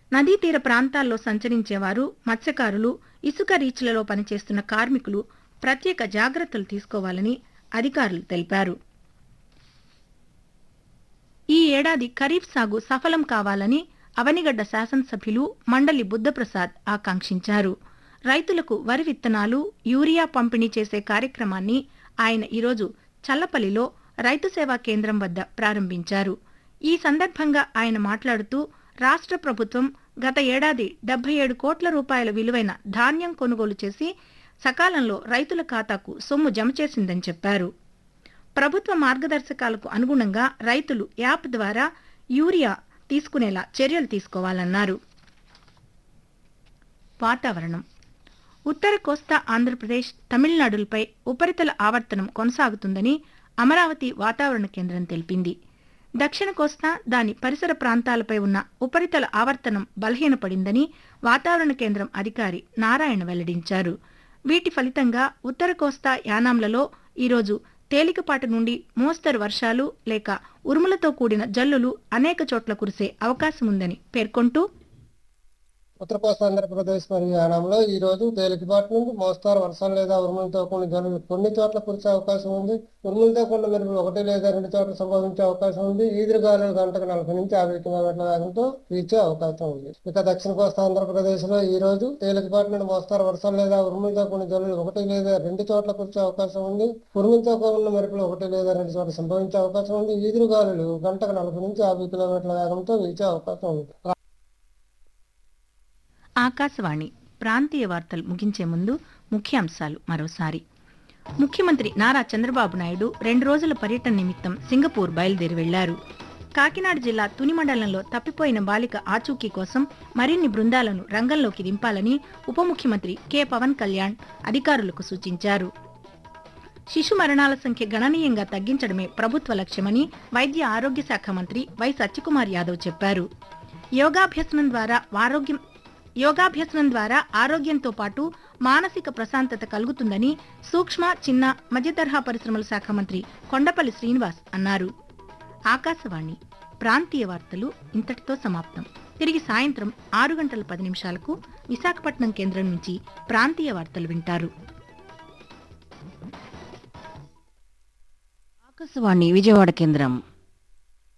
నదీ తీర ప్రాంతాల్లో సంచరించేవారు మత్స్యకారులు ఇసుక రీచ్లలో పనిచేస్తున్న కార్మికులు ప్రత్యేక జాగ్రత్తలు తీసుకోవాలని అధికారులు తెలిపారు ఈ ఏడాది ఖరీఫ్ సాగు సఫలం కావాలని అవనిగడ్డ శాసనసభ్యులు మండలి బుద్ధప్రసాద్ ఆకాంక్షించారు రైతులకు వరి విత్తనాలు యూరియా పంపిణీ చేసే కార్యక్రమాన్ని ఆయన ఈరోజు చల్లపల్లిలో రైతు సేవా కేంద్రం వద్ద ప్రారంభించారు ఈ సందర్భంగా ఆయన మాట్లాడుతూ రాష్ట్ర ప్రభుత్వం గత ఏడాది డెబ్బై ఏడు కోట్ల రూపాయల విలువైన ధాన్యం కొనుగోలు చేసి సకాలంలో రైతుల ఖాతాకు సొమ్ము జమ చేసిందని చెప్పారు ప్రభుత్వ మార్గదర్శకాలకు అనుగుణంగా రైతులు యాప్ ద్వారా యూరియా తీసుకునేలా చర్యలు తీసుకోవాలన్నారు వాతావరణం ఉత్తర కోస్తా ఆంధ్రప్రదేశ్ తమిళనాడులపై ఉపరితల ఆవర్తనం కొనసాగుతుందని అమరావతి వాతావరణ కేంద్రం తెలిపింది దక్షిణ కోస్తా దాని పరిసర ప్రాంతాలపై ఉన్న ఉపరితల ఆవర్తనం బలహీనపడిందని వాతావరణ కేంద్రం అధికారి నారాయణ వెల్లడించారు వీటి ఫలితంగా ఉత్తర కోస్తా యానాంలలో ఈరోజు తేలికపాటి నుండి మోస్తరు వర్షాలు లేక ఉరుములతో కూడిన జల్లులు అనేక చోట్ల కురిసే అవకాశం ఉందని పేర్కొంటూ ఉత్తర కోస్తా ఆంధ్రప్రదేశ్ మరియు యానాంలో ఈ రోజు తేలికపాటి నుండి మోస్తారు వర్షాలు లేదా ఉరుములతో కూడిన జల్లులు కొన్ని చోట్ల కురిసే అవకాశం ఉంది ఉరుములతో కూడిన మెరుపులు ఒకటి లేదా రెండు చోట్ల సంభవించే అవకాశం ఉంది ఈదురుగాలు గంటకు నలభై నుంచి యాభై కిలోమీటర్ల వేగంతో వీచే అవకాశం ఉంది ఇక దక్షిణ కోస్తా ఆంధ్రప్రదేశ్ లో ఈ రోజు తేలికపాటి నుండి మోస్తారు వర్షాలు లేదా ఉరుములతో కూడిన జల్లులు ఒకటి లేదా రెండు చోట్ల కురిసే అవకాశం ఉంది ఉరుములతో కూడిన మెరుపులు ఒకటి లేదా రెండు చోట్ల సంభవించే అవకాశం ఉంది ఈదురుగాలులు గంటకు నలభై నుంచి యాభై కిలోమీటర్ల వేగంతో వీచే అవకాశం ఉంది ఆకాశవాణి ప్రాంతీయ వార్తలు ముగించే ముందు ముఖ్యాంశాలు మరోసారి ముఖ్యమంత్రి నారా చంద్రబాబు నాయుడు రెండు రోజుల పర్యటన నిమిత్తం సింగపూర్ బయలుదేరి వెళ్లారు కాకినాడ జిల్లా తుని మండలంలో తప్పిపోయిన బాలిక ఆచూకీ కోసం మరిన్ని బృందాలను రంగంలోకి దింపాలని ఉప ముఖ్యమంత్రి కె పవన్ కళ్యాణ్ అధికారులకు సూచించారు శిశు మరణాల సంఖ్య గణనీయంగా తగ్గించడమే ప్రభుత్వ లక్ష్యమని వైద్య ఆరోగ్య శాఖ మంత్రి వై సత్యకుమార్ యాదవ్ చెప్పారు యోగాభ్యసనం ద్వారా ఆరోగ్యం యోగాభ్యసనం ద్వారా ఆరోగ్యంతో పాటు మానసిక ప్రశాంతత కలుగుతుందని సూక్ష్మ చిన్న మధ్యతరహా పరిశ్రమల శాఖ మంత్రి కొండపల్లి శ్రీనివాస్ అన్నారు ఆకాశవాణి ప్రాంతీయ వార్తలు ఇంతటితో సమాప్తం తిరిగి సాయంత్రం ఆరు గంటల పది నిమిషాలకు విశాఖపట్నం కేంద్రం నుంచి ప్రాంతీయ వార్తలు వింటారు ఆకాశవాణి విజయవాడ కేంద్రం